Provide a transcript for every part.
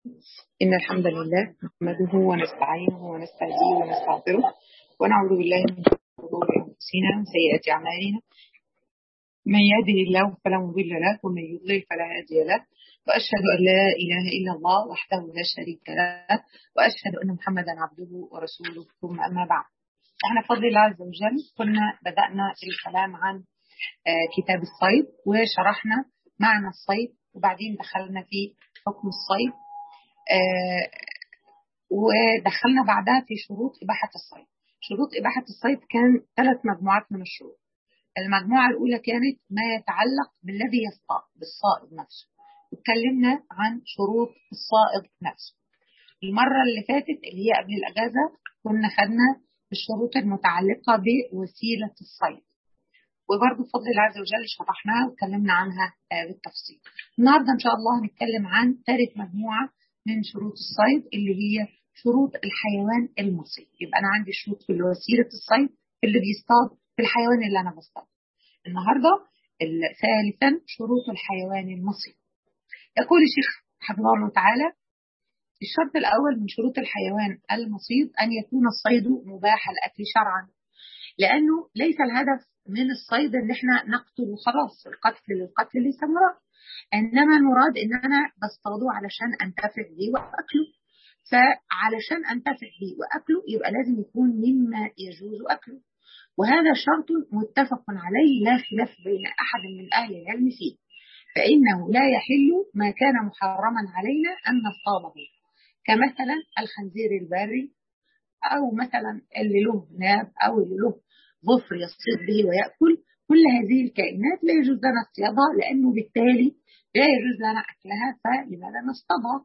إن الحمد لله نحمده ونستعينه ونستهديه ونستغفره ونعوذ بالله من شرور أنفسنا وسيئات أعمالنا من يهده الله فلا مضل له ومن يضلل فلا هادي له وأشهد أن لا إله إلا الله وحده لا شريك له وأشهد أن محمدا عبده ورسوله ثم أما بعد احنا بفضل الله عز وجل كنا بدأنا الكلام عن آه، كتاب الصيد وشرحنا معنى الصيد وبعدين دخلنا في حكم الصيد آه، ودخلنا بعدها في شروط إباحة الصيد شروط إباحة الصيد كان ثلاث مجموعات من الشروط المجموعة الأولى كانت ما يتعلق بالذي يصطاد بالصائد نفسه واتكلمنا عن شروط الصائد نفسه المرة اللي فاتت اللي هي قبل الأجازة كنا خدنا الشروط المتعلقة بوسيلة الصيد وبرضه بفضل الله عز وجل شرحناها واتكلمنا عنها آه، بالتفصيل النهاردة إن شاء الله هنتكلم عن ثالث مجموعة من شروط الصيد اللي هي شروط الحيوان المصيد يبقى أنا عندي شروط في وسيلة الصيد في اللي بيصطاد في الحيوان اللي أنا بصطاد النهاردة ال- ثالثا شروط الحيوان المصيد يقول الشيخ حفظه الله تعالى الشرط الأول من شروط الحيوان المصيد أن يكون الصيد مباح الأكل شرعا لأنه ليس الهدف من الصيد إن إحنا نقتل وخلاص القتل للقتل ليس مراد إنما المراد إن أنا بصطاده علشان أنتفع بيه وأكله فعلشان أنتفع بيه وأكله يبقى لازم يكون مما يجوز أكله وهذا شرط متفق عليه لا خلاف بين أحد من أهل العلم فيه فإنه لا يحل ما كان محرما علينا أن نصطاده كمثلا الخنزير البري أو مثلا اللي له ناب أو اللي له ظفر يصيد به ويأكل كل هذه الكائنات لا يجوز لنا اصطيادها لأنه بالتالي لا يجوز لنا أكلها فلماذا نصطادها؟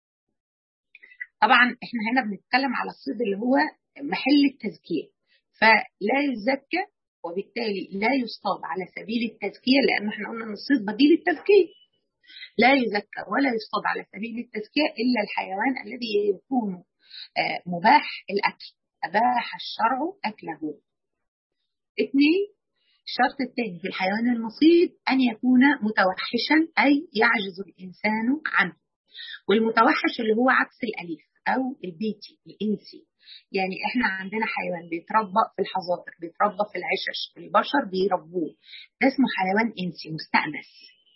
طبعا احنا هنا بنتكلم على الصيد اللي هو محل التزكية فلا يزكى وبالتالي لا يصطاد على سبيل التزكية لأن احنا قلنا أن الصيد بديل التزكية لا يزكى ولا يصطاد على سبيل التزكية إلا الحيوان الذي يكون آه، مباح الأكل أباح الشرع أكله اثنين الشرط الثاني في الحيوان المصيد أن يكون متوحشا أي يعجز الإنسان عنه والمتوحش اللي هو عكس الأليف أو البيتي الإنسي يعني احنا عندنا حيوان بيتربى في الحظاظر بيتربى في العشش البشر بيربوه ده اسمه حيوان إنسي مستأنس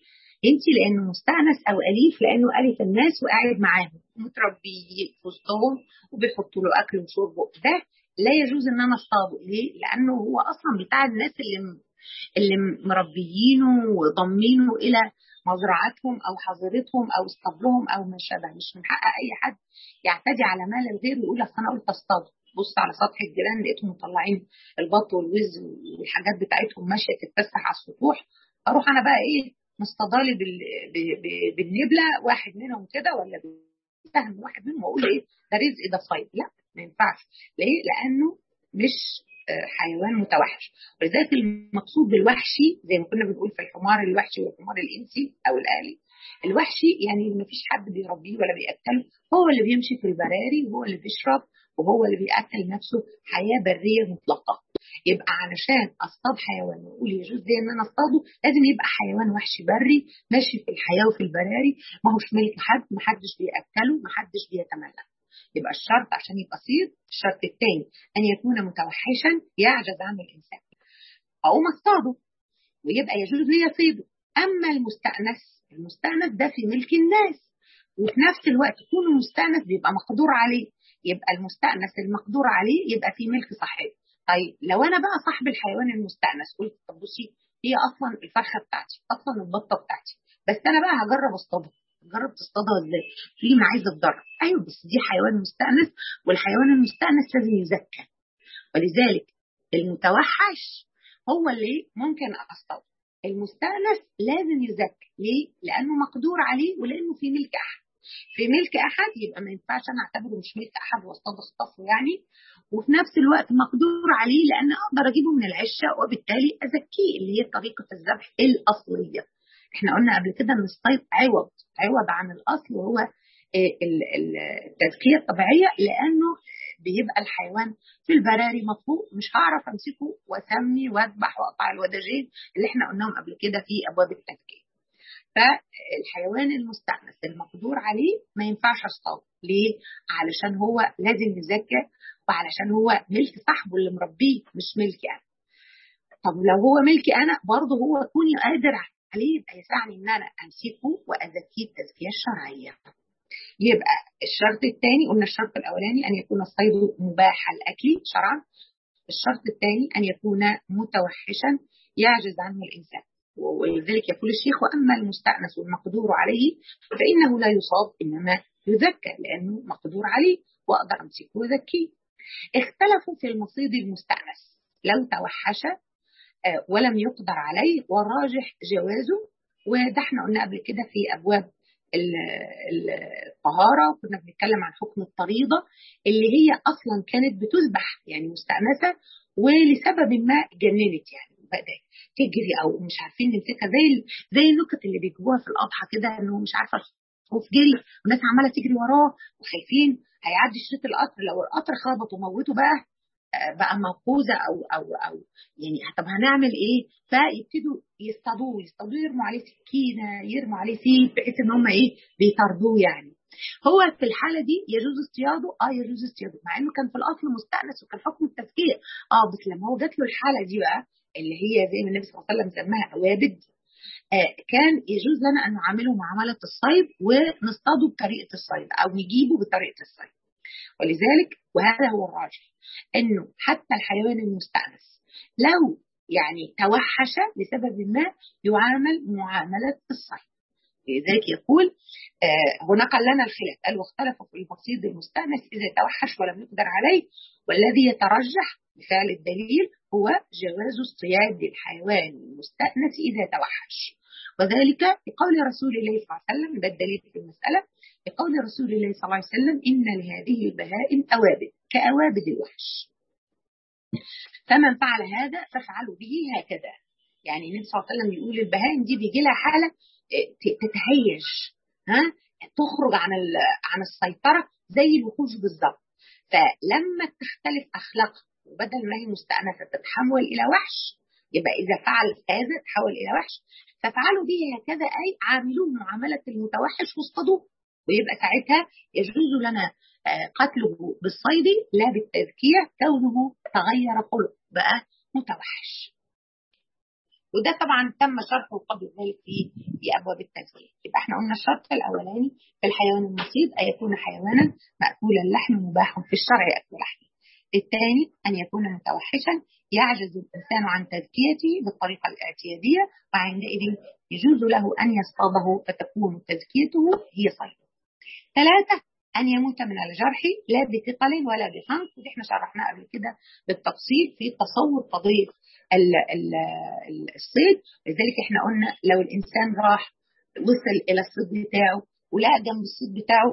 انسي لانه مستأنس او اليف لانه الف الناس وقاعد معاهم متربي في وسطهم وبيحطوا له اكل وشرب ده لا يجوز ان انا اصطاده ليه؟ لانه هو اصلا بتاع الناس اللي م- اللي مربيينه وضمينه الى مزرعتهم او حظيرتهم او اسطبلهم او ما شابه مش من حق اي حد يعتدي على مال الغير ويقول لك انا قلت اصطاده بص على سطح الجيران لقيتهم مطلعين البط والوز والحاجات بتاعتهم ماشيه تتفسح على السطوح اروح انا بقى ايه مصطدالي بال... ب... ب... بالنبله واحد منهم كده ولا بسهم واحد منهم واقول ايه ده رزق ده صيد لا ما ينفعش ليه؟ لانه مش آه، حيوان متوحش ولذلك المقصود بالوحشي زي ما كنا بنقول في الحمار الوحشي والحمار الانسي او الالي الوحشي يعني ما فيش حد بيربيه ولا بياكله هو اللي بيمشي في البراري وهو اللي بيشرب وهو اللي بياكل نفسه حياه بريه مطلقه يبقى علشان اصطاد حيوان واقول يجوز لي ان انا اصطاده لازم يبقى حيوان وحشي بري ماشي في الحياه وفي البراري ما هوش ملك حد ما حدش بياكله ما حدش بيتملك يبقى الشرط عشان يبقى صيد الشرط الثاني ان يكون متوحشا يعجز عنه الانسان اقوم اصطاده ويبقى يجوز لي صيده اما المستانس المستانس ده في ملك الناس وفي نفس الوقت كونه مستانس بيبقى مقدور عليه يبقى المستانس المقدور عليه يبقى في ملك صاحبه طيب لو انا بقى صاحب الحيوان المستانس قلت طب بصي هي اصلا الفرخه بتاعتي اصلا البطه بتاعتي بس انا بقى هجرب اصطادها جرب تصطادها ازاي؟ ليه ما عايزه اتدرب ايوه بس دي حيوان مستانس والحيوان المستانس لازم يزكى ولذلك المتوحش هو اللي ممكن اصطاده المستانس لازم يزكى ليه؟ لانه مقدور عليه ولانه في ملك احد في ملك احد يبقى ما ينفعش انا اعتبره مش ملك احد واصطاد اخطفه يعني وفي نفس الوقت مقدور عليه لان اقدر اجيبه من العشه وبالتالي ازكيه اللي هي طريقه الذبح الاصليه. احنا قلنا قبل كده ان الصيد عوض عوض عن الاصل وهو آه، ال- ال- التزكيه الطبيعيه لانه بيبقى الحيوان في البراري مطلوب مش هعرف امسكه واسمي واذبح واقطع الوداجين اللي احنا قلناهم قبل كده في ابواب التزكيه. فالحيوان المستأنس المقدور عليه ما ينفعش اصطاده ليه؟ علشان هو لازم يزكى وعلشان هو ملك صاحبه اللي مربيه مش ملكي انا. طب لو هو ملكي انا برضه هو كوني قادر عليه يبقى يسعني ان انا امسكه وازكيه التزكيه الشرعيه. يبقى الشرط الثاني قلنا الشرط الاولاني ان يكون الصيد مباح الاكل شرعا. الشرط الثاني ان يكون متوحشا يعجز عنه الانسان. ولذلك يقول الشيخ واما المستانس والمقدور عليه فانه لا يصاب انما يذكى لانه مقدور عليه واقدر امسكه واذكيه. اختلفوا في المصيد المستانس لو توحش ولم يقدر عليه والراجح جوازه وده احنا قلنا قبل كده في ابواب الطهاره كنا بنتكلم عن حكم الطريضه اللي هي اصلا كانت بتذبح يعني مستانسه ولسبب ما جننت يعني بدات تجري او مش عارفين نمسكها زي زي النكت اللي بيجيبوها في الاضحى كده انه مش عارفه الخوف جري والناس عماله تجري وراه وخايفين هيعدي شريط القطر لو القطر خبط وموته بقى بقى موقوذه او او او يعني طب هنعمل ايه؟ فيبتدوا يصطادوه يصطادوه يرموا عليه سكينه يرموا عليه سيف بحيث ان هم ايه بيطاردوه يعني. هو في الحاله دي يجوز اصطياده؟ اه يجوز اصطياده مع انه كان في الاصل مستانس وكان حكم التفكير اه بس لما هو جات له الحاله دي بقى اللي هي زي ما النبي صلى الله عليه وسلم سماها اوابد آه كان يجوز لنا ان نعامله معامله الصيد ونصطاده بطريقه الصيد او نجيبه بطريقه الصيد. ولذلك وهذا هو الراجح انه حتى الحيوان المستأنس لو يعني توحش لسبب ما يعامل معاملة الصيد لذلك يقول آه هنا قال لنا الخلاف قال واختلفوا في المصيد المستأنس إذا توحش ولم يقدر عليه والذي يترجح بفعل الدليل هو جواز اصطياد الحيوان المستأنس إذا توحش وذلك بقول رسول الله صلى الله عليه وسلم ده الدليل في المسألة بقول رسول الله صلى الله عليه وسلم إن لهذه البهائم أوابد كأوابد الوحش فمن فعل هذا فافعلوا به هكذا يعني النبي صلى الله عليه وسلم يقول البهائم دي بيجي لها حالة تتهيج ها تخرج عن عن السيطرة زي الوحوش بالظبط فلما تختلف أخلاقها وبدل ما هي مستأنسة تتحول إلى وحش يبقى إذا فعل هذا تحول إلى وحش فافعلوا به هكذا أي عاملوه معاملة المتوحش واصطادوه ويبقى ساعتها يجوز لنا قتله بالصيد لا بالتذكية كونه تغير خلق بقى متوحش وده طبعا تم شرحه قبل ذلك في في ابواب التزكيه يبقى احنا قلنا الشرط الاولاني في الحيوان المصيد ان يكون حيوانا ماكول اللحم مباح في الشرع اكل لحمه الثاني ان يكون متوحشا يعجز الانسان عن تزكيته بالطريقه الاعتياديه وعندئذ يجوز له ان يصطاده فتكون تزكيته هي صيده ثلاثه أن يموت من الجرح لا بثقل ولا بخنق ودي احنا شرحناه قبل كده بالتفصيل في تصور قضية ال ال الصيد لذلك احنا قلنا لو الإنسان راح وصل إلى الصيد بتاعه ولقى جنب الصيد بتاعه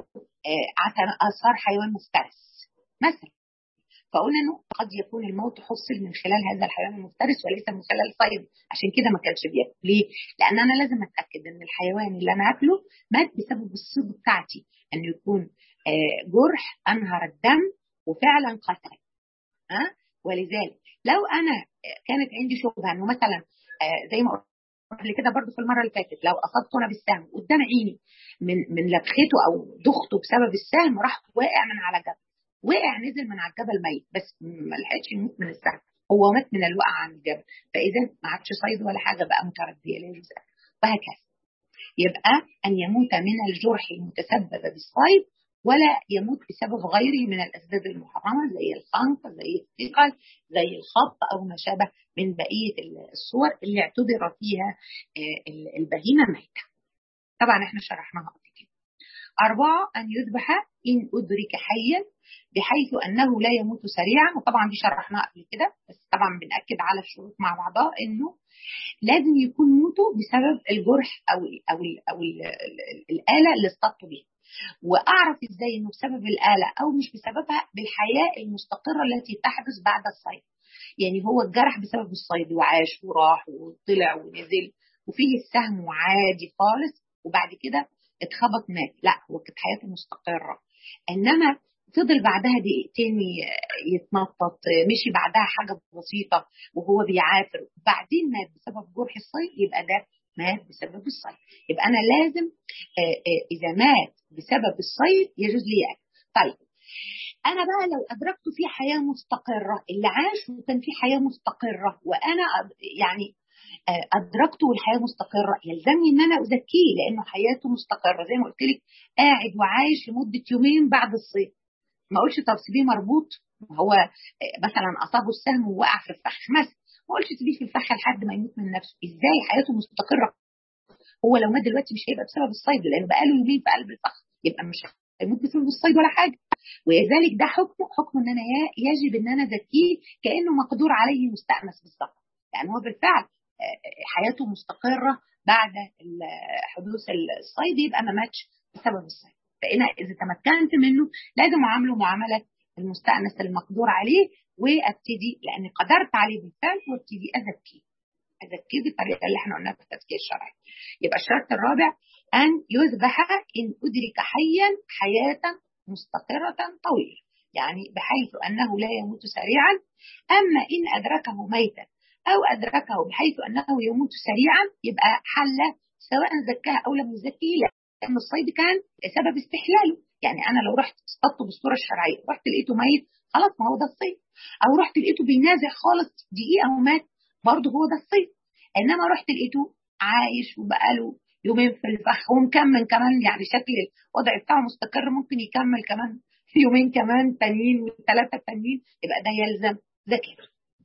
آثار حيوان مفترس مثلا فقلنا انه قد يكون الموت حصل من خلال هذا الحيوان المفترس وليس من خلال الصيد عشان كده ما كانش بياكل ليه؟ لان انا لازم اتاكد ان الحيوان اللي انا اكله مات بسبب الصيد بتاعتي انه يكون آه جرح انهر الدم وفعلا قتل ها أه؟ ولذلك لو انا كانت عندي شبهه انه مثلا آه زي ما قبل كده برضو في المره اللي فاتت لو اصبته انا بالسهم قدام عيني من من لبخته او ضغطه بسبب السهم راح واقع من على جبل وقع نزل من على الجبل ميت بس ما لحقش يموت من السهم هو مات من الوقع عن الجبل فاذا ما عادش صيد ولا حاجه بقى مترديه لا يجوز وهكذا يبقى ان يموت من الجرح المتسبب بالصيد ولا يموت بسبب غيره من الاسباب المحرمه زي الخنق زي الثقل زي الخط او ما شابه من بقيه الصور اللي اعتبر فيها البهيمه ميته. طبعا احنا شرحناها قبل كده. أربعة أن يذبح إن أدرك حيا بحيث أنه لا يموت سريعا وطبعا دي شرحناها قبل كده بس طبعا بنأكد على الشروط مع بعضها إنه لازم يكون موته بسبب الجرح أو ال أو ال أو ال الآلة اللي اصطدته بيها وأعرف إزاي إنه بسبب الآلة أو مش بسببها بالحياة المستقرة التي تحدث بعد الصيد يعني هو الجرح بسبب الصيد وعاش وراح وطلع ونزل وفيه السهم عادي خالص وبعد كده اتخبط مات لا هو كانت حياته مستقرة إنما فضل بعدها دقيقتين يتنطط مشي بعدها حاجة بسيطة وهو بيعافر بعدين مات بسبب جرح الصيد يبقى ده مات بسبب الصيد يبقى انا لازم آآ آآ اذا مات بسبب الصيد يجوز لي اكل طيب انا بقى لو ادركته في حياه مستقره اللي عاش وكان في حياه مستقره وانا يعني ادركته والحياه مستقره يلزمني ان انا ازكيه لانه حياته مستقره زي ما قلت لك قاعد وعايش لمده يومين بعد الصيد ما اقولش طب سيبيه مربوط هو مثلا اصابه السهم ووقع في الفخ مثلا ما اقولش سيبيه في الفخ لحد ما يموت من نفسه ازاي حياته مستقره هو لو مات دلوقتي مش هيبقى بسبب الصيد لانه بقاله يومين في قلب الفخ يبقى مش هيموت بسبب الصيد ولا حاجه ولذلك ده حكمه حكم ان انا يجب ان انا ازكيه كانه مقدور عليه مستانس بالظبط يعني هو بالفعل حياته مستقره بعد حدوث الصيد يبقى ما ماتش بسبب الصيد فانا اذا تمكنت منه لازم اعامله معامله المستانس المقدور عليه وابتدي لاني قدرت عليه بالفعل وابتدي ازكيه ازكيه بالطريقه اللي احنا قلناها في التزكيه الشرعي يبقى الشرط الرابع ان يذبح ان ادرك حيا حياه مستقره طويله يعني بحيث انه لا يموت سريعا اما ان ادركه ميتا او ادركه بحيث انه يموت سريعا يبقى حل سواء زكاه او لم يزكيه لان الصيد كان سبب استحلاله يعني انا لو رحت اصطدته بالصوره الشرعيه رحت لقيته ميت خلاص ما هو ده الصيد او رحت لقيته بينازع خالص دقيقه ومات برضه هو ده الصيد انما رحت لقيته عايش وبقاله يومين في الفخ ومكمل كمان يعني شكل الوضع بتاعه مستقر ممكن يكمل كمان في يومين كمان تانيين وثلاثه تانيين يبقى ده يلزم زكاه.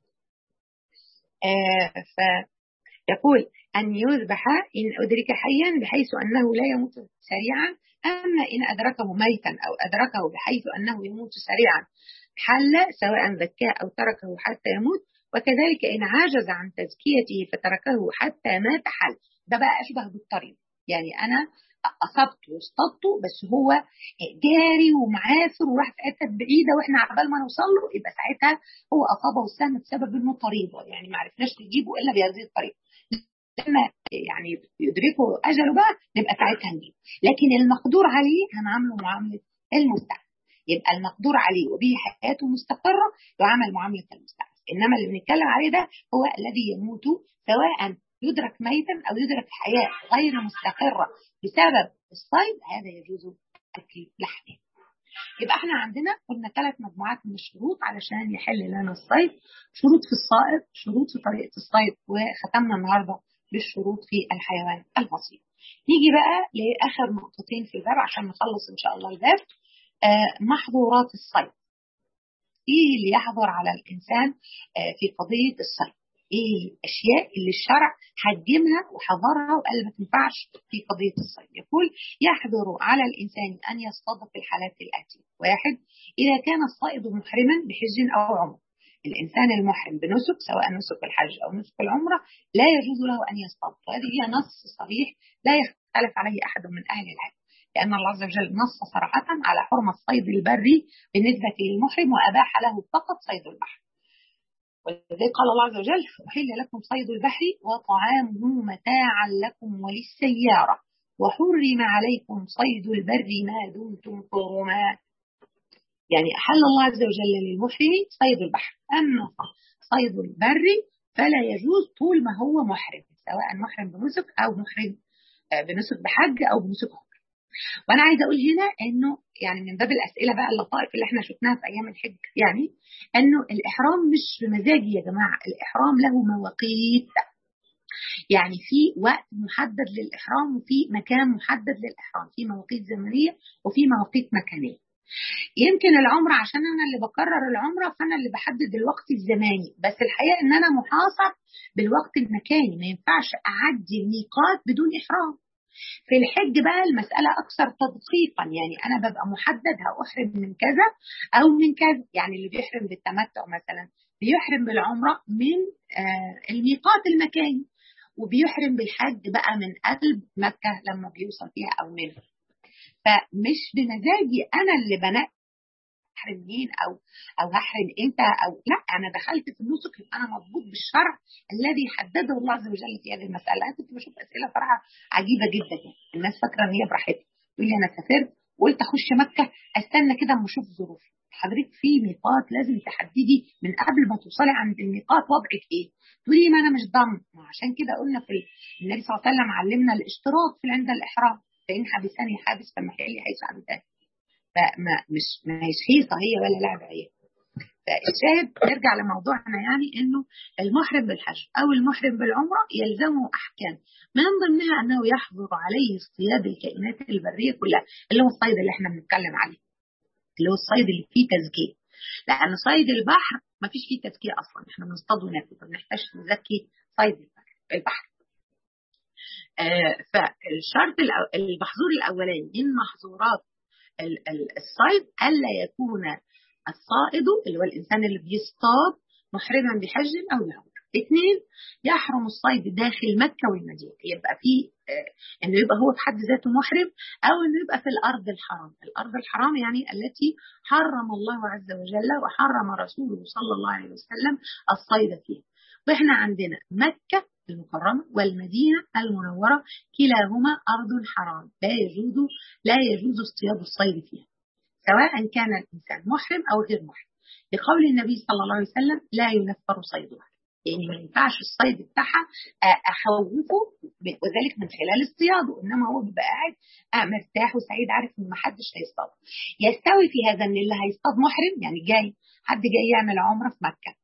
آه فيقول أن يذبح إن أدرك حيا بحيث أنه لا يموت سريعا أما إن أدركه ميتا أو أدركه بحيث أنه يموت سريعا حل سواء زكاه أو تركه حتى يموت وكذلك إن عجز عن تزكيته فتركه حتى مات حل ده بقى أشبه بالطريق يعني أنا أصبته واصطدته بس هو جاري ومعافر وراح في حتة بعيدة وإحنا عبال ما نوصل له يبقى ساعتها هو أصابه السهم بسبب إنه طريقه يعني ما عرفناش نجيبه إلا بهذه الطريقة لما يعني يدركه أجله بقى نبقى ساعتها نجيب لكن المقدور عليه هنعامله معاملة المستعمل يبقى المقدور عليه وبه حياته مستقرة يعامل معاملة المستعمل إنما اللي بنتكلم عليه ده هو الذي يموت سواء يدرك ميتا او يدرك حياه غير مستقره بسبب الصيد هذا يجوز اكل لحمه. يبقى احنا عندنا قلنا ثلاث مجموعات من الشروط علشان يحل لنا الصيد، شروط في الصائد، شروط في طريقه الصيد وختمنا النهارده بالشروط في الحيوان البسيط. نيجي بقى لاخر نقطتين في الباب عشان نخلص ان شاء الله الباب. آه محظورات الصيد. ايه اللي يحظر على الانسان آه في قضيه الصيد؟ ايه الاشياء اللي الشرع حجمها وحظرها وقال ما تنفعش في قضيه الصيد يقول يحظر على الانسان ان يصطاد في الحالات الاتيه واحد اذا كان الصائد محرما بحج او عمره الانسان المحرم بنسك سواء نسك الحج او نسك العمره لا يجوز له ان يصطاد وهذه هي نص صريح لا يختلف عليه احد من اهل العلم لأن الله عز وجل نص صراحة على حرمة الصيد البري بالنسبة للمحرم وأباح له فقط صيد البحر ولذلك قال الله عز وجل أحل لكم صيد البحر وطعامه متاعا لكم وللسيارة وحرم عليكم صيد البر ما دمتم حرما يعني أحل الله عز وجل للمحرم صيد البحر أما صيد البر فلا يجوز طول ما هو محرم سواء محرم بنسك أو محرم بنسك بحج أو بنسك عمر وانا عايزه اقول هنا انه يعني من باب الاسئله بقى اللطائف اللي احنا شفناها في ايام الحج يعني انه الاحرام مش بمزاجي يا جماعه الاحرام له مواقيت يعني في وقت محدد للاحرام وفي مكان محدد للاحرام في مواقيت زمنيه وفي مواقيت مكانيه يمكن العمره عشان انا اللي بكرر العمره فانا اللي بحدد الوقت الزماني بس الحقيقه ان انا محاصر بالوقت المكاني ما ينفعش اعدي الميقات بدون احرام في الحج بقى المسألة أكثر تدقيقا يعني أنا ببقى محدد هأحرم من كذا أو من كذا يعني اللي بيحرم بالتمتع مثلا بيحرم بالعمرة من آه الميقات المكاني وبيحرم بالحج بقى من قلب مكة لما بيوصل فيها أو منها فمش بمزاجي أنا اللي بنقي احرم مين او او هحرم امتى او لا انا دخلت في النسك يبقى انا مضبوط بالشرع الذي حدده الله عز وجل في هذه المساله انا كنت بشوف اسئله صراحه عجيبه جدا يعني الناس فاكره ان هي براحتها تقول لي انا سافرت وقلت اخش مكه استنى كده اما اشوف ظروفي حضرتك في ميقات لازم تحددي من قبل ما توصلي عند الميقات وضعك ايه تقولي ما انا مش ضامن عشان كده قلنا في النبي صلى الله عليه وسلم علمنا الاشتراط في عند الاحرام فان حبسني حابس فمحلي حيث حبسني فما مش ما هيش هيصه هي ولا لعبه هي فالشاهد نرجع لموضوعنا يعني انه المحرم بالحج او المحرم بالعمره يلزمه احكام من ضمنها انه يحظر عليه اصطياد الكائنات البريه كلها اللي هو الصيد اللي احنا بنتكلم عليه اللي هو الصيد اللي فيه تزكيه لان صيد البحر ما فيش فيه تزكيه اصلا احنا بنصطاد وناكل ما بنحتاجش نزكي صيد البحر آه فالشرط المحظور الاولاني من محظورات الصيد الا يكون الصائد اللي هو الانسان اللي بيصطاد محرما بحج او بعمره. اثنين يحرم الصيد داخل مكه والمدينه يبقى في آه انه يبقى هو في حد ذاته محرم او انه يبقى في الارض الحرام، الارض الحرام يعني التي حرم الله عز وجل وحرم رسوله صلى الله عليه وسلم الصيد فيها. واحنا عندنا مكه المكرمة والمدينة المنورة كلاهما أرض حرام لا يجوز لا يجوز اصطياد الصيد فيها سواء كان الإنسان محرم أو غير محرم لقول النبي صلى الله عليه وسلم لا ينفر صيدها يعني ما ينفعش الصيد بتاعها اخوفه وذلك من خلال اصطياده انما هو بيبقى قاعد مرتاح وسعيد عارف ان ما حدش هيصطاد يستوي في هذا ان اللي هيصطاد محرم يعني جاي حد جاي يعمل عمره في مكه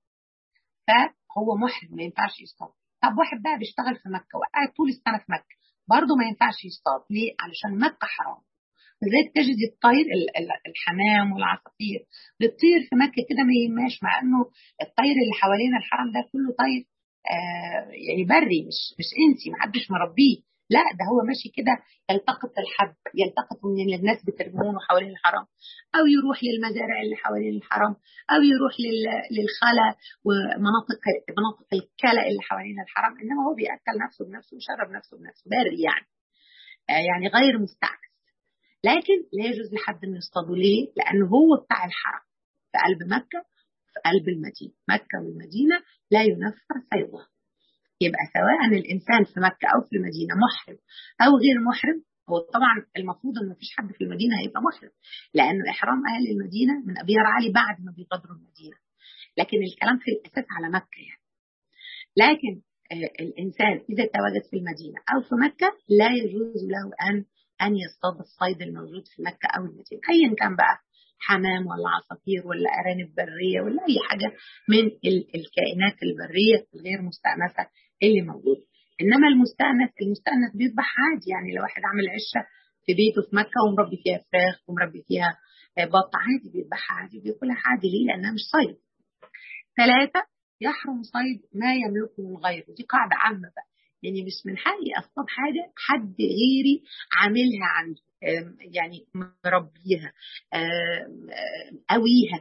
فهو محرم ما ينفعش يصطاد طب واحد بقى بيشتغل في مكه وقاعد طول السنه في مكه برضه ما ينفعش يصطاد ليه؟ علشان مكه حرام لذلك تجد الطير الحمام والعصافير بتطير في مكه كده ما يهماش مع انه الطير اللي حوالين الحرم ده كله طير آه يعني بري مش مش انسي ما حدش مربيه لا ده هو ماشي كده يلتقط الحب يلتقط من اللي الناس بترمونه حوالين الحرم او يروح للمزارع اللي حوالين الحرم او يروح للخلا ومناطق مناطق الكلى اللي حوالين الحرم انما هو بياكل نفسه بنفسه ويشرب نفسه بنفسه بري يعني آه يعني غير مستعكس لكن لا يجوز لحد انه يصطادوا ليه؟ لانه هو بتاع الحرم في قلب مكه في قلب المدينه مكه والمدينه لا ينفر صيدها يبقى سواء الانسان في مكه او في المدينه محرم او غير محرم هو طبعا المفروض ان مفيش حد في المدينه هيبقى محرم لانه احرام اهل المدينه من ابيار علي بعد ما بيغادروا المدينه لكن الكلام في الاساس على مكه يعني لكن آه الانسان اذا تواجد في المدينه او في مكه لا يجوز له ان ان يصطاد الصيد الموجود في مكه او المدينه ايا كان بقى حمام ولا عصافير ولا ارانب بريه ولا اي حاجه من الكائنات البريه الغير مستانسه اللي موجوده انما المستانس المستانس بيذبح عادي يعني لو واحد عامل عشه في بيته في مكه ومربي فيها فراخ ومربي فيها بط عادي بيذبحها عادي بياكلها عادي ليه؟ لانها مش صيد. ثلاثه يحرم صيد ما يملكه الغير ودي قاعده عامه بقى يعني مش من حقي اصطاد حاجه حد غيري عاملها عنده يعني مربيها قويها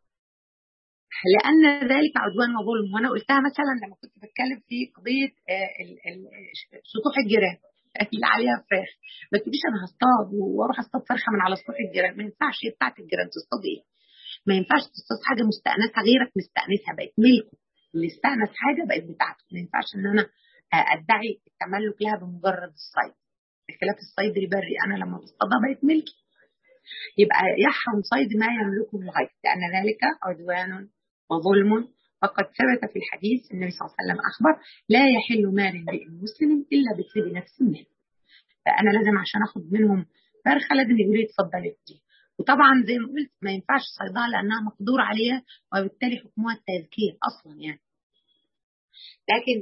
لان ذلك عدوان وظلم وانا قلتها مثلا لما كنت بتكلم في قضيه سطوح الجيران اللي عليها فراخ ما تجيش انا هصطاد واروح اصطاد فرخه من على سطوح الجيران ما ينفعش هي بتاعت الجيران تصطاد ايه؟ ما ينفعش تصطاد حاجه مستانسها غيرك مستانسها بقت ملكه اللي استانس حاجه بقت بتاعته ما ينفعش ان انا ادعي التملك لها بمجرد الصيد بخلاف الصيد البري انا لما بصطادها بقت ملكي يبقى يحرم صيد ما يملكه الغير لان ذلك عدوان وظلم وقد ثبت في الحديث النبي صلى الله عليه وسلم اخبر لا يحل مال امرئ مسلم الا بطيب نفس منه فانا لازم عشان اخد منهم فرخه لازم يقولوا لي اتفضلي دي وطبعا زي ما قلت ما ينفعش صيدها لانها مقدور عليها وبالتالي حكمها التذكير اصلا يعني لكن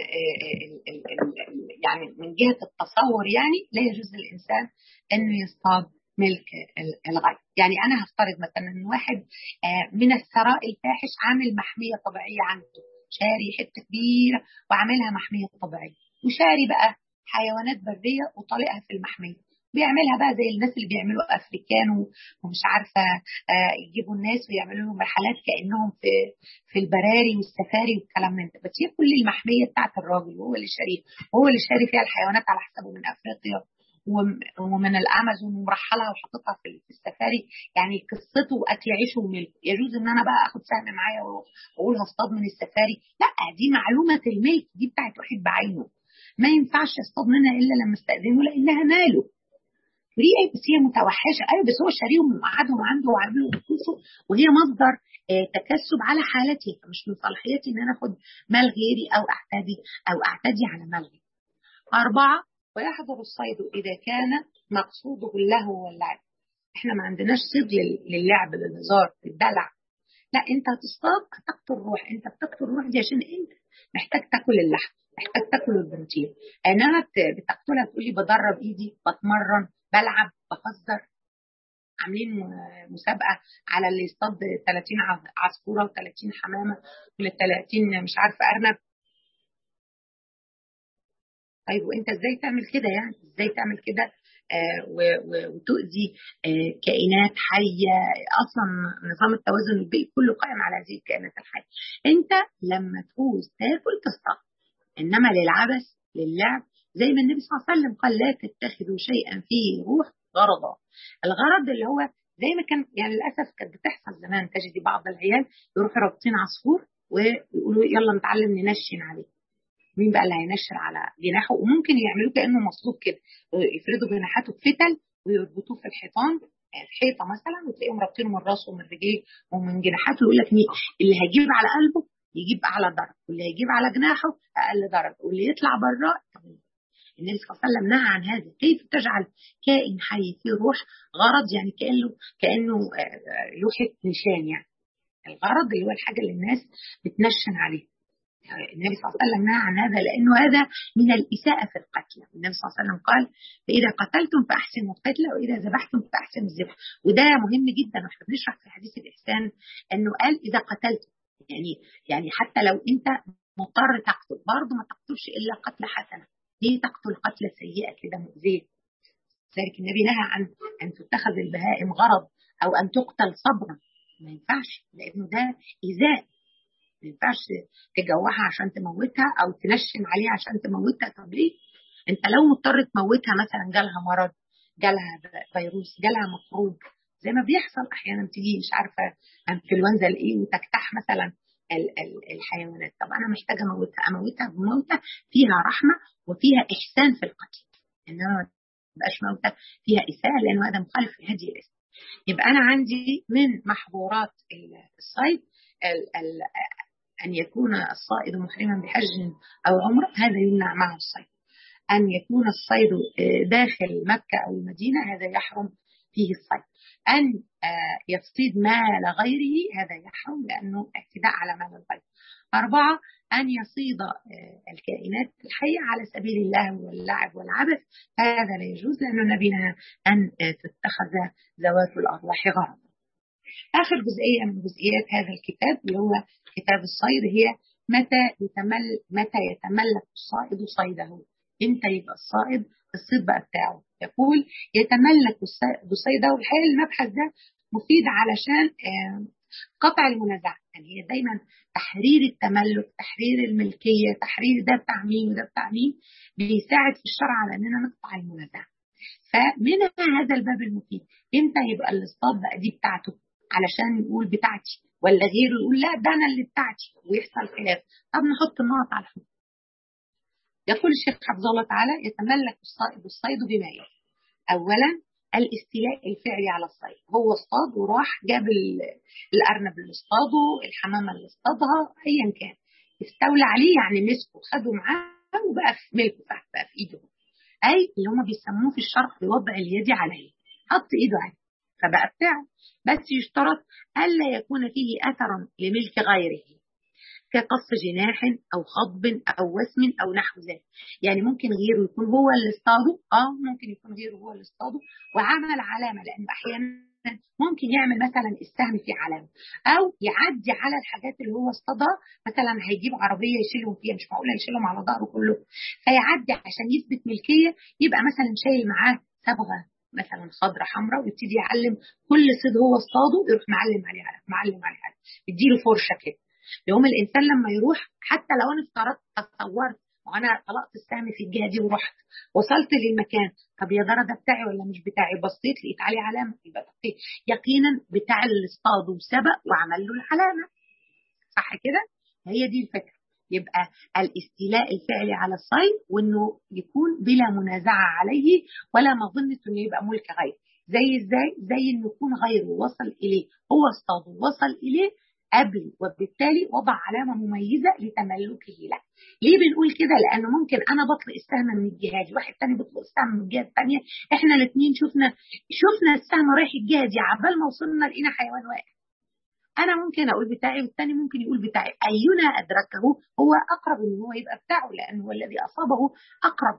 يعني من جهه التصور يعني لا يجوز للانسان انه يصطاد ملك الغير يعني انا هفترض مثلا ان واحد من الثراء الفاحش عامل محميه طبيعيه عنده شاري حته كبيره وعاملها محميه طبيعيه وشاري بقى حيوانات بريه وطالقها في المحميه بيعملها بقى زي الناس اللي بيعملوا افريكان ومش عارفه يجيبوا الناس ويعملوا لهم رحلات كانهم في في البراري والسفاري والكلام من ده بس هي كل المحميه بتاعت الراجل وهو اللي شاريها وهو اللي شاري فيها الحيوانات على حسابه من افريقيا ومن الامازون ومرحلها وحاططها في السفاري يعني قصته اكل عيشه وملكه يجوز ان انا بقى اخد سهم معايا واقول هصطاد من السفاري لا دي معلومه الملك دي بتاعت واحد بعينه ما ينفعش يصطاد منها الا لما استاذنه لانها ماله فري ايه بس هي متوحشه ايوه بس هو شاريهم وقعدهم عنده وعاملهم فلوسه وهي مصدر آه تكسب على حالتي مش من صلاحيتي ان انا اخد مال غيري او اعتدي او اعتدي على مال غيري. اربعه ويحضر الصيد اذا كان مقصوده اللهو واللعب. احنا ما عندناش صيد للعب للهزار للدلع لا انت هتصطاد هتقتل روح انت بتقتل روح دي عشان انت محتاج تاكل اللحم محتاج تاكل البروتين انما بتقتلها تقولي بدرب ايدي بتمرن بلعب بهزر عاملين مسابقه على اللي يصطاد 30 عصفوره و30 حمامه ولا 30 مش عارفه ارنب طيب وانت ازاي تعمل كده يعني ازاي تعمل كده آه وتؤذي آه كائنات حيه اصلا نظام التوازن البيئي كله قائم على هذه الكائنات الحيه انت لما تعوز تاكل تصطاد انما للعبث للعب زي ما النبي صلى الله عليه وسلم قال لا تتخذوا شيئا فيه روح غرضا الغرض اللي هو زي ما كان يعني للاسف كانت بتحصل زمان تجدي بعض العيال يروحوا رابطين عصفور ويقولوا يلا نتعلم ننشن عليه مين بقى اللي هينشر على جناحه وممكن يعملوه كانه مصلوب كده يفردوا جناحاته بفتل ويربطوه في الحيطان في حيطه مثلا وتلاقيهم رابطينه من راسه ومن رجليه ومن جناحاته يقول لك مين اللي هيجيب على قلبه يجيب اعلى درجه واللي هيجيب على جناحه اقل درجه واللي يطلع براه النبي صلى الله عليه وسلم نهى عن هذا كيف تجعل كائن حي فيه روح غرض يعني كانه كانه لوحه نشان يعني الغرض اللي هو الحاجه اللي الناس بتنشن عليها النبي صلى الله عليه وسلم نهى عن هذا لانه هذا من الاساءه في القتل النبي صلى الله عليه وسلم قال فاذا قتلتم فاحسنوا القتل واذا ذبحتم فاحسنوا الذبح وده مهم جدا واحنا بنشرح في حديث الاحسان انه قال اذا قتلتم يعني يعني حتى لو انت مضطر تقتل برضه ما تقتلش الا قتل حسنه ليه تقتل قتله سيئه كده مؤذيه ذلك النبي نهى عن ان تتخذ البهائم غرض او ان تقتل صبرا ما ينفعش لانه ده ايذاء ما ينفعش تجوعها عشان تموتها او تنشن عليها عشان تموتها طب ليه؟ انت لو مضطر تموتها مثلا جالها مرض جالها فيروس جالها ميكروب زي ما بيحصل احيانا تيجي مش عارفه انفلونزا الايه وتجتاح مثلا ال ال الحيوانات طب انا محتاجه اموتها اموتها بموتة فيها رحمه وفيها احسان في القتل انما ما تبقاش موتة فيها اساءه لانه هذا مخالف لهدي الاسلام يبقى انا عندي من محظورات الصيد ال ال أن يكون الصائد محرما بحج أو عمرة هذا يمنع معه الصيد أن يكون الصيد داخل مكة أو المدينة هذا يحرم فيه الصيد أن يصيد مال غيره هذا يحرم لأنه اعتداء على مال الغير أربعة أن يصيد الكائنات الحية على سبيل الله واللعب والعبث هذا لا يجوز لأن النبي نهى أن تتخذ ذوات الأرواح غرضا آخر جزئية من جزئيات هذا الكتاب اللي هو كتاب الصيد هي متى يتمل متى يتملك الصائد صيده امتى يبقى الصائد الصيد بقى بتاعه يقول يتملك الصائد صيده والحقيقه المبحث ده مفيد علشان قطع المنازعات يعني هي دايما تحرير التملك تحرير الملكيه تحرير ده بتاع مين وده بتاع مين بيساعد في الشرع على اننا نقطع المنازعه فمنها هذا الباب المفيد امتى يبقى الاصطاد بقى دي بتاعته علشان يقول بتاعتي ولا غيره يقول لا ده انا اللي بتاعتي ويحصل خلاف طب نحط النقط على الحدود يقول الشيخ حفظه الله تعالى يتملك الصائد الصيد بما يلي اولا الاستيلاء الفعلي على الصيد هو اصطاد وراح جاب الارنب اللي اصطاده الحمامه اللي اصطادها ايا كان استولى عليه يعني مسكه خده معاه وبقى في ملكه بقى في ايده اي اللي هم بيسموه في الشرع بوضع اليد عليه حط ايده عليه فبقى بتاعه بس يشترط ألا يكون فيه أثر لملك غيره كقص جناح أو خضب أو وسم أو نحو ذلك يعني ممكن غيره يكون هو اللي اصطاده اه ممكن يكون غيره هو اللي اصطاده وعمل علامة لأنه أحيانا ممكن يعمل مثلا السهم في علامة أو يعدي على الحاجات اللي هو اصطادها مثلا هيجيب عربية يشيلهم فيها مش معقول يشيلهم على ظهره كله فيعدي عشان يثبت ملكية يبقى مثلا شايل معاه صبغة مثلا خضرة حمراء ويبتدي يعلم كل صيد هو اصطاده يروح معلم عليه علم معلم عليه علم يديله فرشه كده يوم الانسان لما يروح حتى لو انا افترضت تصورت وانا طلقت السهم في الجهه دي ورحت وصلت للمكان طب يا ترى ده بتاعي ولا مش بتاعي بصيت لقيت عليه علامه يبقى تقي يقينا بتاع اللي اصطاده وسبق وعمل له العلامه صح كده هي دي الفكره يبقى الاستيلاء الفعلي على الصيد وانه يكون بلا منازعه عليه ولا مظنه انه يبقى ملك غير زي ازاي زي انه يكون غيره وصل اليه هو اصطاده وصل اليه قبل وبالتالي وضع علامه مميزه لتملكه له. ليه بنقول كده؟ لانه ممكن انا بطلق السهم من الجهه دي، واحد تاني بيطلق السهم من الجهه الثانيه، احنا الاثنين شفنا شفنا السهم رايح الجهه دي عبال ما وصلنا لقينا حيوان واقع. انا ممكن اقول بتاعي والثاني ممكن يقول بتاعي، اينا ادركه هو اقرب ان هو يبقى بتاعه لانه هو الذي اصابه اقرب.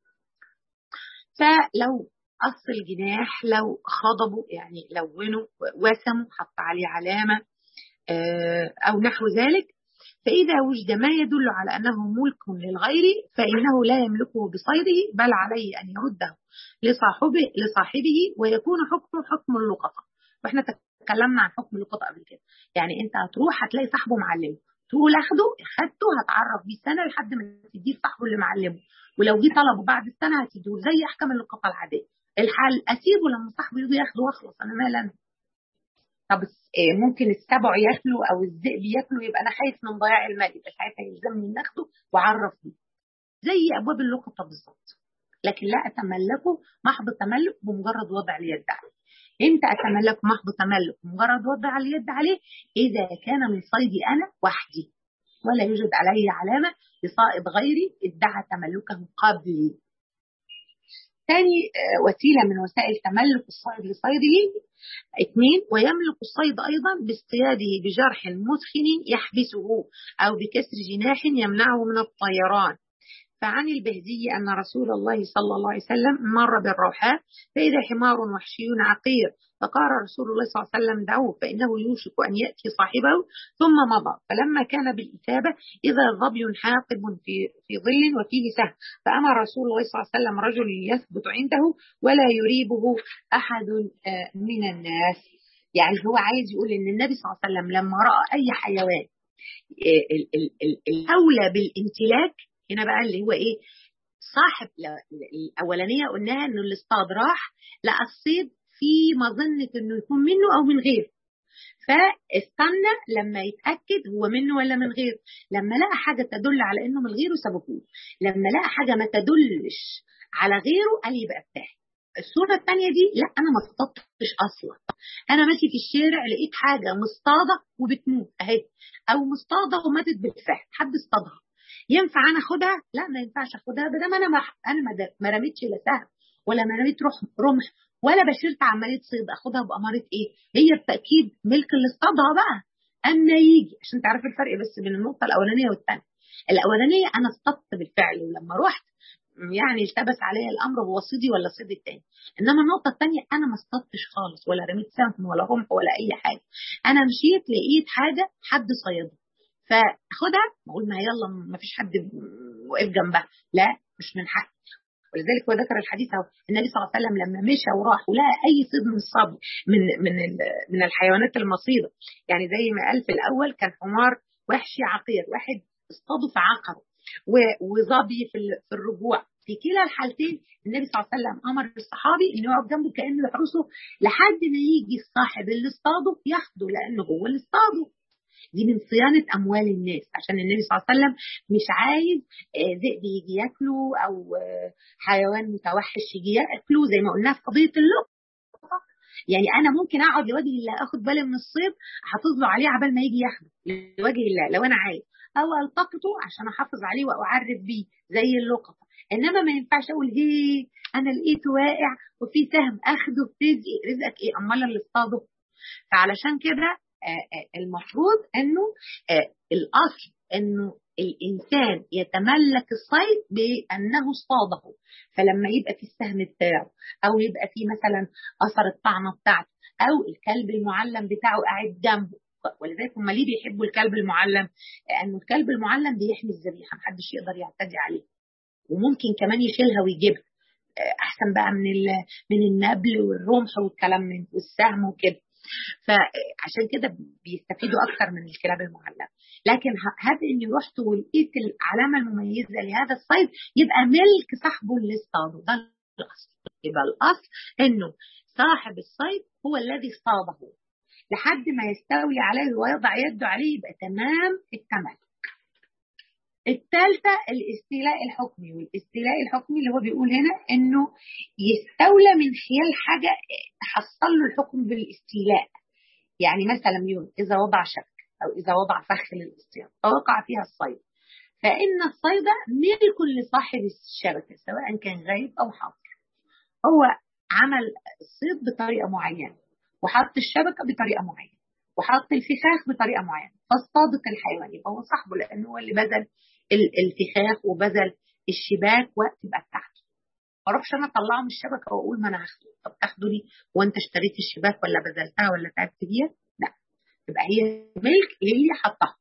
فلو قص الجناح لو خضبوا يعني لونوا وسموا حط عليه علامه أو نحو ذلك فإذا وجد ما يدل على أنه ملك للغير فإنه لا يملكه بصيده بل عليه أن يرده لصاحبه لصاحبه ويكون حكمه حكم اللقطة وإحنا تكلمنا عن حكم اللقطة قبل كده يعني أنت هتروح هتلاقي صاحبه معلمه تقول اخده اخدته هتعرف بيه سنه لحد ما تديه صاحبه اللي معلمه ولو جه طلبه بعد السنه هتديه زي احكام اللقطه العاديه الحل اسيبه لما صاحبه يجي ياخده واخلص انا مال انا طب ممكن السبع ياكلوا او الذئب ياكلوا يبقى انا خايف من ضياع المال يبقى ساعتها يلزمني ان اخده واعرف بيه زي ابواب اللقطه بالظبط لكن لا اتملكه محض تملك بمجرد وضع اليد عليه امتى اتملك محض تملك بمجرد وضع اليد عليه اذا كان من صيدي انا وحدي ولا يوجد علي علامه لصائد غيري ادعى تملكه قبلي ثاني وسيلة من وسائل تملك الصيد لصيده اثنين ويملك الصيد أيضا باصطياده بجرح مسخن يحبسه أو بكسر جناح يمنعه من الطيران فعن البهزي أن رسول الله صلى الله عليه وسلم مر بالروحاء فإذا حمار وحشي عقير فقال رسول الله صلى الله عليه وسلم دعوه فإنه يوشك أن يأتي صاحبه ثم مضى فلما كان بالإثابة إذا ظبي حاقب في, في ظل وفيه سهم فأمر رسول الله صلى الله عليه وسلم رجل يثبت عنده ولا يريبه أحد من الناس يعني هو عايز يقول ان النبي صلى الله عليه وسلم لما راى اي حيوان الاولى بالامتلاك هنا بقى اللي هو ايه صاحب الاولانيه قلناها انه الاصطاد راح لقى الصيد في مظنه انه يكون منه او من غيره فاستنى لما يتاكد هو منه ولا من غيره لما لقى حاجه تدل على انه من غيره سابقوه لما لقى حاجه ما تدلش على غيره قال يبقى بتاعي الصوره الثانيه دي لا انا ما اصطدتش اصلا انا ماشي في الشارع لقيت حاجه مصطاده وبتموت اهي او مصطاده وماتت بالفعل حد اصطادها ينفع انا اخدها؟ لا ما ينفعش اخدها ما دام انا ما انا ما رميتش لا سهم ولا ما رميت رمح ولا بشرت عمليه صيد اخدها باماره ايه؟ هي بالتاكيد ملك اللي اصطادها بقى اما يجي عشان تعرف الفرق بس بين النقطه الاولانيه والثانيه. الاولانيه انا اصطدت بالفعل ولما رحت يعني التبس عليا الامر هو صيدي ولا صيد الثاني انما النقطه الثانيه انا ما اصطدتش خالص ولا رميت سهم ولا رمح ولا اي حاجه انا مشيت لقيت حاجه حد صيدها فاخدها بقول ما يلا ما فيش حد واقف جنبها لا مش من حقي ولذلك هو ذكر الحديث اهو النبي صلى الله عليه وسلم لما مشى وراح ولقى اي صيد من الصبي من من من الحيوانات المصيده يعني زي ما قال في الاول كان حمار وحشي عقير واحد اصطاده فعقره وظبي في في الرجوع في كلا الحالتين النبي صلى الله عليه وسلم امر الصحابي انه يقعد جنبه كانه يحرسه لحد ما يجي الصاحب اللي اصطاده ياخده لانه هو اللي اصطاده دي من صيانة أموال الناس عشان النبي صلى الله عليه وسلم مش عايز ذئب يجي ياكله أو حيوان متوحش يجي ياكله زي ما قلنا في قضية اللقطة يعني أنا ممكن أقعد لوجه الله آخد بالي من الصيد أحافظ له عليه عبال ما يجي ياخده لوجه الله لو أنا عايز أو ألتقطه عشان أحافظ عليه وأعرف بيه زي اللقطة إنما ما ينفعش أقول هي أنا لقيته واقع وفي سهم أخده في رزقي رزقك إيه أمال اللي اصطاده فعلشان كده المفروض انه الاصل انه الانسان يتملك الصيد بانه اصطاده فلما يبقى في السهم بتاعه او يبقى في مثلا اثر الطعنه بتاعته او الكلب المعلم بتاعه قاعد جنبه ولذلك هم ليه بيحبوا الكلب المعلم؟ لانه الكلب المعلم بيحمي الذبيحه محدش يقدر يعتدي عليه وممكن كمان يشيلها ويجيبها احسن بقى من من النبل والرمح والكلام من والسهم وكده فعشان كده بيستفيدوا اكثر من الكلاب المعلمه لكن هذا اني رحت ولقيت العلامه المميزه لهذا الصيد يبقى ملك صاحبه اللي اصطاده ده الاصل يبقى الاصل انه صاحب الصيد هو الذي اصطاده لحد ما يستولي عليه ويضع يده عليه يبقى تمام التملك الثالثة الاستيلاء الحكمي والاستيلاء الحكمي اللي هو بيقول هنا انه يستولى من خلال حاجة تحصل له الحكم بالاستيلاء يعني مثلا يوم إذا وضع شك أو إذا وضع فخ للاصطياد فوقع فيها الصيد فإن الصيد ملك لصاحب الشبكة سواء كان غايب أو حاضر هو عمل الصيد بطريقة معينة وحط الشبكة بطريقة معينة وحط الفخاخ بطريقة معينة فاصطادت الحيوان يبقى هو صاحبه لأنه هو اللي بذل الفخاخ وبذل الشباك وتبقى بتاعته ما اروحش انا اطلعه من الشبكه واقول ما انا هاخده طب تاخده لي وانت اشتريت الشباك ولا بذلتها ولا تعبت بيها لا تبقى هي ملك للي حطها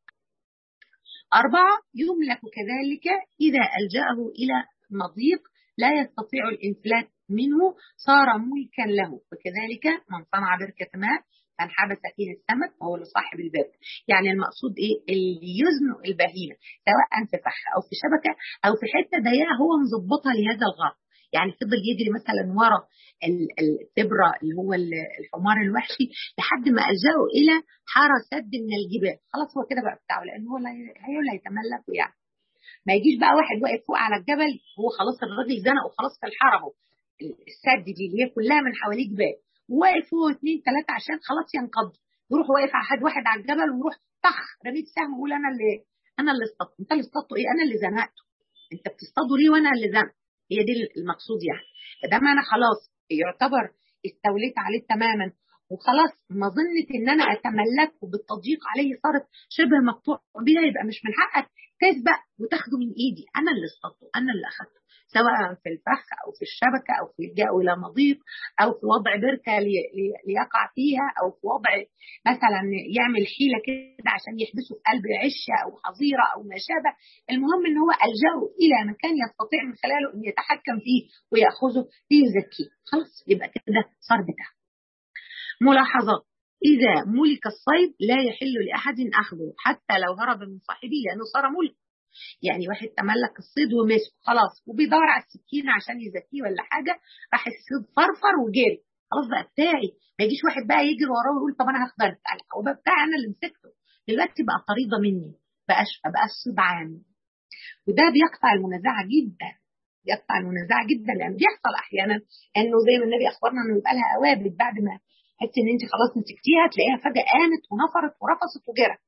أربعة يملك كذلك إذا ألجأه إلى مضيق لا يستطيع الإنفلات منه صار ملكا له وكذلك من صنع بركة ماء فانحبس فيه السمك فهو لصاحب الباب يعني المقصود ايه اللي يزنق البهيمه سواء في فخ او في شبكه او في حته ضيقه هو مظبطها لهذا الغرض يعني فضل يجري مثلا ورا التبرة اللي هو الحمار الوحشي لحد ما ألجأه إلى حارة سد من الجبال خلاص هو كده بقى بتاعه لأن هو هي اللي هيتملكه يعني ما يجيش بقى واحد واقف فوق على الجبل هو خلاص الراجل زنق وخلاص في الحاره اهو السد دي اللي هي كلها من حواليه جبال واقف هو اثنين ثلاثه عشان خلاص ينقض يروح واقف على حد واحد على الجبل ويروح طخ رميت سهم ويقول انا اللي انا اللي اصطدت انت اللي اصطدته ايه انا اللي زنقته انت بتصطاده ليه وانا اللي زنق هي دي المقصود يعني فده معنى خلاص يعتبر استوليت عليه تماما وخلاص مظنة ان انا اتملكه بالتضييق عليه صارت شبه مقطوع بيها يبقى مش من حقك تسبق وتاخده من ايدي انا اللي اصطدته انا اللي اخدته سواء في الفخ او في الشبكه او في الجاء الى مضيق او في وضع بركه لي ليقع فيها او في وضع مثلا يعمل حيله كده عشان يحبسه في قلب عشه او حظيره او ما شابه المهم ان هو الجاه الى مكان يستطيع من خلاله ان يتحكم فيه وياخذه ليزكيه خلاص يبقى كده صار بتاعه ملاحظات إذا ملك الصيد لا يحل لأحد أخذه حتى لو هرب من صاحبه لأنه صار ملك يعني واحد تملك الصيد ومسكه خلاص وبيدور على السكينة عشان يزكيه ولا حاجة راح الصيد فرفر وجري خلاص بقى بتاعي ما يجيش واحد بقى يجري وراه ويقول طب انا هاخد هو بقى بتاعي انا اللي مسكته دلوقتي بقى طريضه مني بقاش بقى الصيد عام وده بيقطع المنازعه جدا بيقطع المنازعه جدا لان بيحصل احيانا انه زي ما النبي اخبرنا انه يبقى لها اوابد بعد ما تحس ان انت خلاص مسكتيها تلاقيها فجاه قامت ونفرت ورفصت وجرت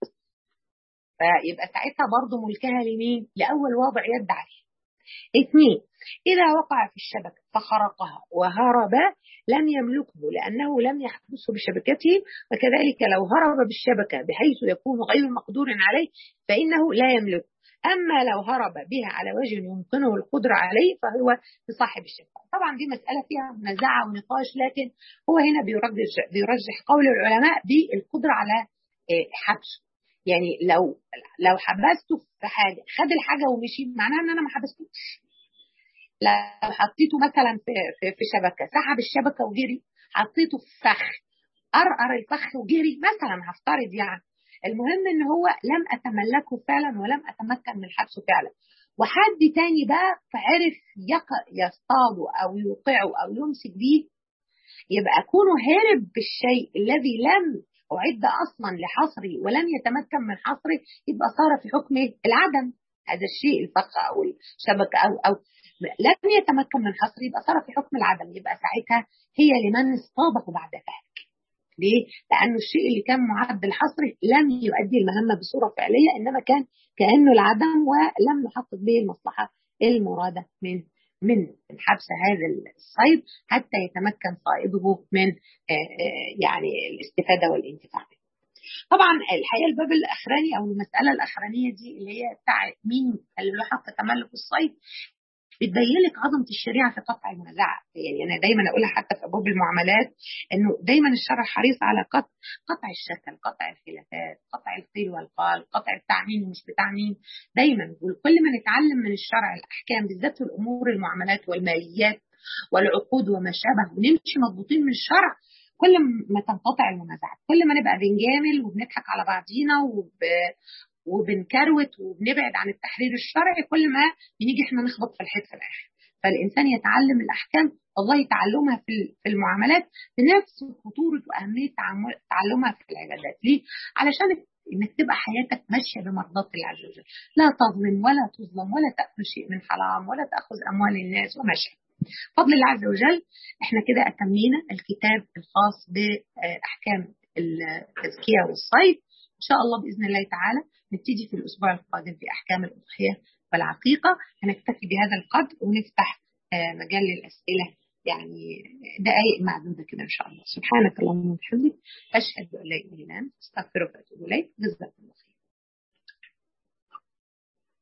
فيبقى ساعتها برضه ملكها لمين؟ لاول واضع يد عليه. اثنين إذا وقع في الشبكة فخرقها وهرب لم يملكه لأنه لم يحبسه بشبكته وكذلك لو هرب بالشبكة بحيث يكون غير مقدور عليه فإنه لا يملكه أما لو هرب بها على وجه يمكنه القدرة عليه فهو لصاحب الشبكة طبعا دي مسألة فيها منازعة ونقاش لكن هو هنا بيرجح, بيرجح قول العلماء بالقدرة على حبسه يعني لو لو حبسته في حاجة خد الحاجة ومشي معناها ان انا ما حبستوش لو حطيته مثلا في, في, في شبكة سحب الشبكة وجري حطيته في فخ قرقر الفخ وجري مثلا هفترض يعني المهم ان هو لم اتملكه فعلا ولم اتمكن من حبسه فعلا وحد تاني بقى فعرف يصطاده او يوقعه او يمسك بيه يبقى كونه هرب بالشيء الذي لم أعد أصلا لحصري ولم يتمكن من حصري يبقى صار في حكم العدم هذا الشيء الفخ أو الشبكة أو أو لم يتمكن من حصري يبقى صار في حكم العدم يبقى ساعتها هي لمن اصطاده بعد ذلك ليه؟ لأنه الشيء اللي كان معد الحصر لم يؤدي المهمة بصورة فعلية إنما كان كأنه العدم ولم نحقق به المصلحة المرادة من من حبس هذا الصيد حتى يتمكن صائده من يعني الاستفاده والانتفاع به. طبعا الحقيقه الباب الاخراني او المساله الاخرانيه دي اللي هي بتاع مين اللي له حق تملك الصيد بتبين لك عظمه الشريعه في قطع المنازعه يعني انا دايما اقولها حتى في ابواب المعاملات انه دايما الشرع حريص على قطع قطع الشكل قطع الخلافات قطع القيل والقال قطع بتاع مين ومش بتاع مين دايما وكل ما نتعلم من الشرع الاحكام بالذات في الامور المعاملات والماليات والعقود وما شابه ونمشي مضبوطين من الشرع كل ما تنقطع المنازعات كل ما نبقى بنجامل وبنضحك على بعضينا وب... وبنكروت وبنبعد عن التحرير الشرعي كل ما بنيجي احنا نخبط في الحيط في الاخر فالانسان يتعلم الاحكام والله تعلمها في المعاملات بنفس خطوره واهميه تعلمها في العبادات ليه؟ علشان انك تبقى حياتك ماشيه بمرضات الله عز وجل لا تظلم ولا تظلم ولا تاكل شيء من حرام ولا تاخذ اموال الناس وماشي فضل الله عز وجل احنا كده اتمينا الكتاب الخاص باحكام التزكيه والصيد ان شاء الله باذن الله تعالى نبتدي في الاسبوع القادم في احكام الاضحيه والعقيقه هنكتفي بهذا القدر ونفتح مجال للاسئله يعني دقائق معدودة كده إن شاء الله سبحانك اللهم وبحمدك أشهد أن لا إله إلا أنت أستغفرك وأتوب إليك جزاك